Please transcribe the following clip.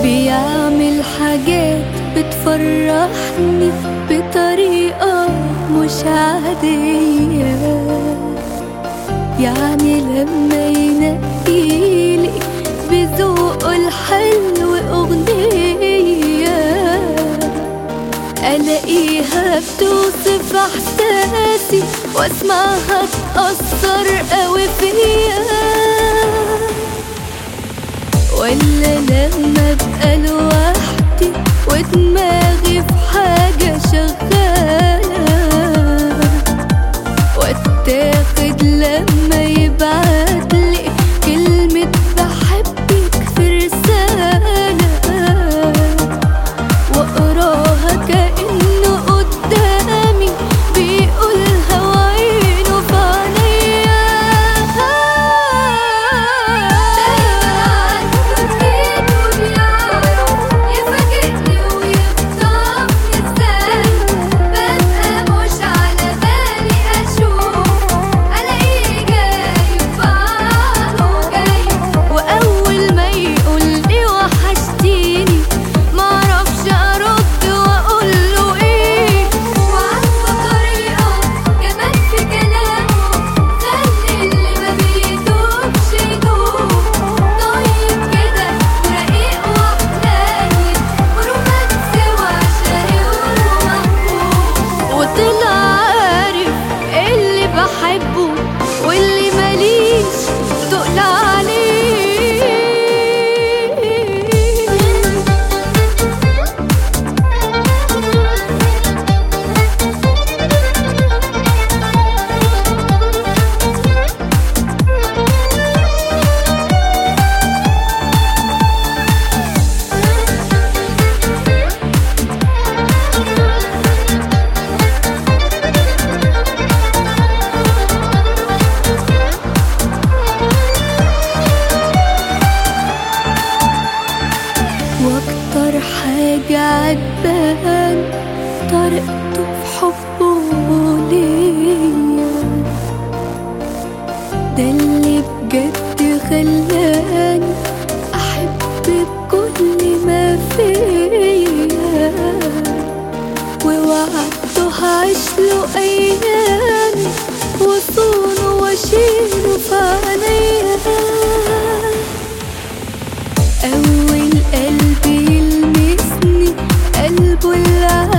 بيعمل حاجات بتفرحني بطريقة مش عادية يعني لما ينقيلي بذوقه الحلو أغنية ألاقيها بتوصف إحساسي وأسمعها تأثر قوي فيا ولا لما ابقى لوحدي ودماغي في حاجة شغالة واتاخد لما يبعتلي كلمة بحبك في رسالة واقراها كأنه قدامي بيقولها وعينه في عينيا يفاجئني ويخطفني ازاي ببقى مش على بالي اشوف الاقيه جاي وفعله جاي واول ما يقولي وحشتيني معرفش ارد واقول له ايه وعنده طريقة كمان في كلامه خلي اللي ما بيدوبش يدوب طيب كده ورقيق وحنين ورومانسي وعشقي ومحبوب وطلع عارف اللي بحبه واللي ماليش تقل واكتر حاجة عجبان طريقته في حبه ليا ده اللي بجد خلاني احب بكل ما فيا ووعدته هعيشله ايامي وصونه واشيله في عينيا أول قلب يلمسني قلبه اللي